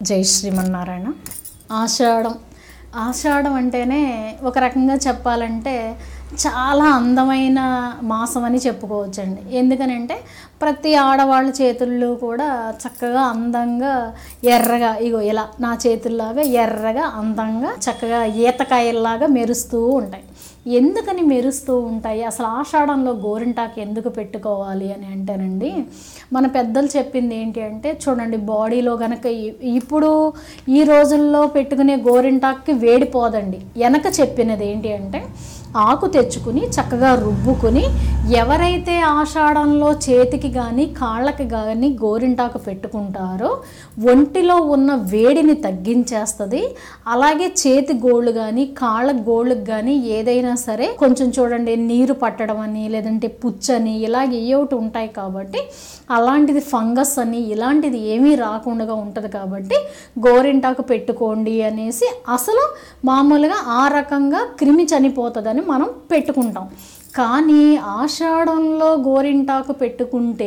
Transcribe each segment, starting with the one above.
జై శ్రీమన్నారాయణ ఆషాఢం ఆషాఢం అంటేనే ఒక రకంగా చెప్పాలంటే చాలా అందమైన మాసం అని చెప్పుకోవచ్చండి ఎందుకనంటే ప్రతి ఆడవాళ్ళ చేతుల్లో కూడా చక్కగా అందంగా ఎర్రగా ఇగో ఇలా నా చేతుల్లాగా ఎర్రగా అందంగా చక్కగా ఈతకాయల్లాగా మెరుస్తూ ఉంటాయి ఎందుకని మెరుస్తూ ఉంటాయి అసలు ఆషాఢంలో గోరింటాకు ఎందుకు పెట్టుకోవాలి అని అంటేనండి మన పెద్దలు చెప్పింది ఏంటి అంటే చూడండి బాడీలో గనక ఇ- ఇప్పుడు ఈ రోజుల్లో పెట్టుకునే గోరింటాక్కి వేడిపోదండి వెనక చెప్పినది ఏంటి అంటే ఆకు తెచ్చుకుని చక్కగా రుబ్బుకుని ఎవరైతే ఆషాఢంలో చేతికి కానీ కాళ్ళకి కానీ గోరింటాకు పెట్టుకుంటారో ఒంటిలో ఉన్న వేడిని తగ్గించేస్తుంది అలాగే చేతి గోళ్ళు కానీ కాళ్ళ గోళ్ళకి కానీ ఏదైనా సరే కొంచెం చూడండి నీరు పట్టడం అని లేదంటే పుచ్చని ఇలాగ ఏ ఒకటి ఉంటాయి కాబట్టి అలాంటిది ఫంగస్ అని ఇలాంటిది ఏమీ రాకుండా ఉంటుంది కాబట్టి గోరింటాకు పెట్టుకోండి అనేసి అసలు మామూలుగా ఆ రకంగా క్రిమి చనిపోతుందని మనం పెట్టుకుంటాం కానీ ఆషాఢంలో గోరింటాకు పెట్టుకుంటే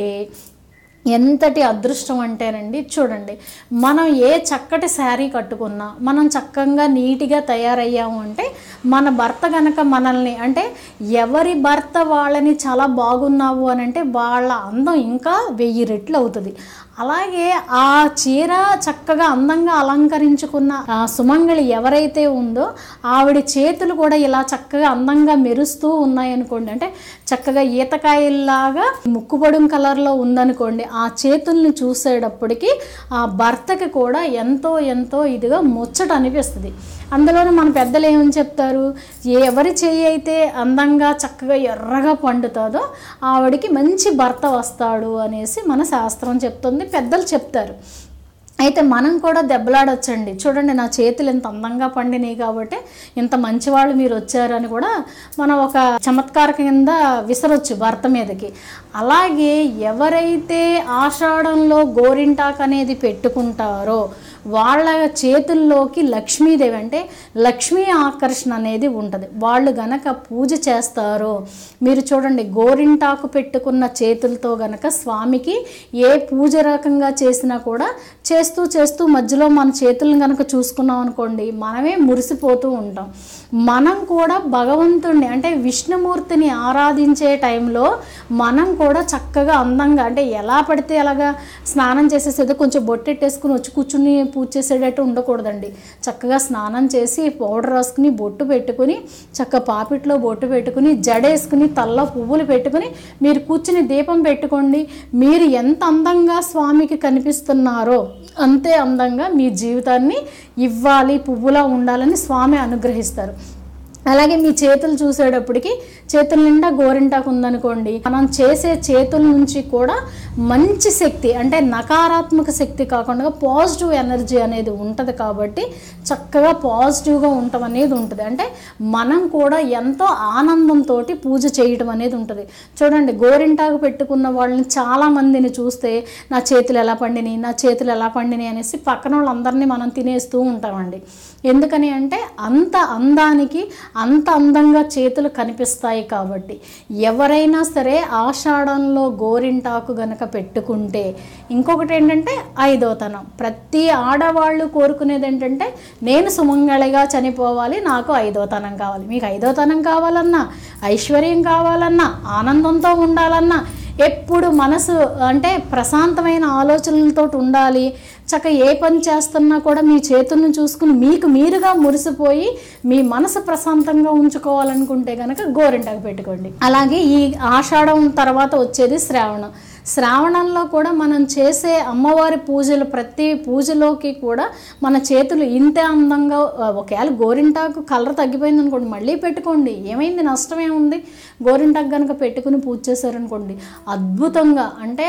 ఎంతటి అదృష్టం అంటేనండి చూడండి మనం ఏ చక్కటి శారీ కట్టుకున్నా మనం చక్కగా నీట్గా తయారయ్యాము అంటే మన భర్త గనక మనల్ని అంటే ఎవరి భర్త వాళ్ళని చాలా బాగున్నావు అని అంటే వాళ్ళ అందం ఇంకా వెయ్యి రెట్లు అవుతుంది అలాగే ఆ చీర చక్కగా అందంగా అలంకరించుకున్న ఆ సుమంగళి ఎవరైతే ఉందో ఆవిడ చేతులు కూడా ఇలా చక్కగా అందంగా మెరుస్తూ ఉన్నాయనుకోండి అంటే చక్కగా ఈతకాయల్లాగా ముక్కుపొడుం కలర్లో ఉందనుకోండి ఆ చేతుల్ని చూసేటప్పటికి ఆ భర్తకి కూడా ఎంతో ఎంతో ఇదిగా ముచ్చట అనిపిస్తుంది అందులోనూ మన పెద్దలు ఏమని చెప్తారు ఎవరి చేయి అయితే అందంగా చక్కగా ఎర్రగా పండుతుందో ఆవిడికి మంచి భర్త వస్తాడు అనేసి మన శాస్త్రం చెప్తుంది పెద్దలు చెప్తారు అయితే మనం కూడా దెబ్బలాడొచ్చండి చూడండి నా చేతులు ఎంత అందంగా పండినాయి కాబట్టి ఇంత మంచివాళ్ళు మీరు వచ్చారని కూడా మనం ఒక చమత్కార కింద విసరొచ్చు భర్త మీదకి అలాగే ఎవరైతే ఆషాఢంలో గోరింటాక్ అనేది పెట్టుకుంటారో వాళ్ళ చేతుల్లోకి లక్ష్మీదేవి అంటే లక్ష్మీ ఆకర్షణ అనేది ఉంటుంది వాళ్ళు గనక పూజ చేస్తారో మీరు చూడండి గోరింటాకు పెట్టుకున్న చేతులతో గనక స్వామికి ఏ పూజ రకంగా చేసినా కూడా చేస్తూ చేస్తూ మధ్యలో మన చేతులను గనక చూసుకున్నాం అనుకోండి మనమే మురిసిపోతూ ఉంటాం మనం కూడా భగవంతుణ్ణి అంటే విష్ణుమూర్తిని ఆరాధించే టైంలో మనం కూడా చక్కగా అందంగా అంటే ఎలా పడితే అలాగా స్నానం చేసేసేదో కొంచెం బొట్టెట్టేసుకుని వచ్చి కూర్చుని పూజ చేసేటట్టు ఉండకూడదండి చక్కగా స్నానం చేసి పౌడర్ రాసుకుని బొట్టు పెట్టుకుని చక్క పాపిట్లో బొట్టు పెట్టుకుని జడేసుకుని తల్ల పువ్వులు పెట్టుకుని మీరు కూర్చుని దీపం పెట్టుకోండి మీరు ఎంత అందంగా స్వామికి కనిపిస్తున్నారో అంతే అందంగా మీ జీవితాన్ని ఇవ్వాలి పువ్వులా ఉండాలని స్వామి అనుగ్రహిస్తారు అలాగే మీ చేతులు చూసేటప్పటికి చేతుల నిండా గోరింటాకు ఉందనుకోండి మనం చేసే చేతుల నుంచి కూడా మంచి శక్తి అంటే నకారాత్మక శక్తి కాకుండా పాజిటివ్ ఎనర్జీ అనేది ఉంటుంది కాబట్టి చక్కగా పాజిటివ్గా ఉండటం అనేది ఉంటుంది అంటే మనం కూడా ఎంతో ఆనందంతో పూజ చేయటం అనేది ఉంటుంది చూడండి గోరింటాకు పెట్టుకున్న వాళ్ళని చాలా మందిని చూస్తే నా చేతులు ఎలా పండినాయి నా చేతులు ఎలా పండినాయి అనేసి పక్కన వాళ్ళందరినీ మనం తినేస్తూ ఉంటామండి ఎందుకని అంటే అంత అందానికి అంత అందంగా చేతులు కనిపిస్తాయి కాబట్టి ఎవరైనా సరే ఆషాఢంలో గోరింటాకు గనక పెట్టుకుంటే ఇంకొకటి ఏంటంటే ఐదోతనం ప్రతి ఆడవాళ్ళు కోరుకునేది ఏంటంటే నేను సుమంగళిగా చనిపోవాలి నాకు ఐదోతనం కావాలి మీకు ఐదోతనం కావాలన్నా ఐశ్వర్యం కావాలన్నా ఆనందంతో ఉండాలన్నా ఎప్పుడు మనసు అంటే ప్రశాంతమైన ఆలోచనలతో ఉండాలి చక్క ఏ పని చేస్తున్నా కూడా మీ చేతులను చూసుకుని మీకు మీరుగా మురిసిపోయి మీ మనసు ప్రశాంతంగా ఉంచుకోవాలనుకుంటే కనుక గోరింటాకు పెట్టుకోండి అలాగే ఈ ఆషాఢం తర్వాత వచ్చేది శ్రావణం శ్రావణంలో కూడా మనం చేసే అమ్మవారి పూజలు ప్రతి పూజలోకి కూడా మన చేతులు ఇంతే అందంగా ఆ, ఒకవేళ గోరింటాకు కలర్ తగ్గిపోయింది అనుకోండి మళ్ళీ పెట్టుకోండి ఏమైంది నష్టం ఏముంది గోరింటాకు కనుక పెట్టుకుని పూజ చేశారనుకోండి అద్భుతంగా అంటే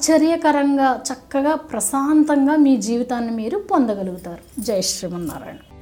ఆశ్చర్యకరంగా చక్కగా ప్రశాంతంగా మీ జీవితాన్ని మీరు పొందగలుగుతారు జై శ్రీమన్నారాయణ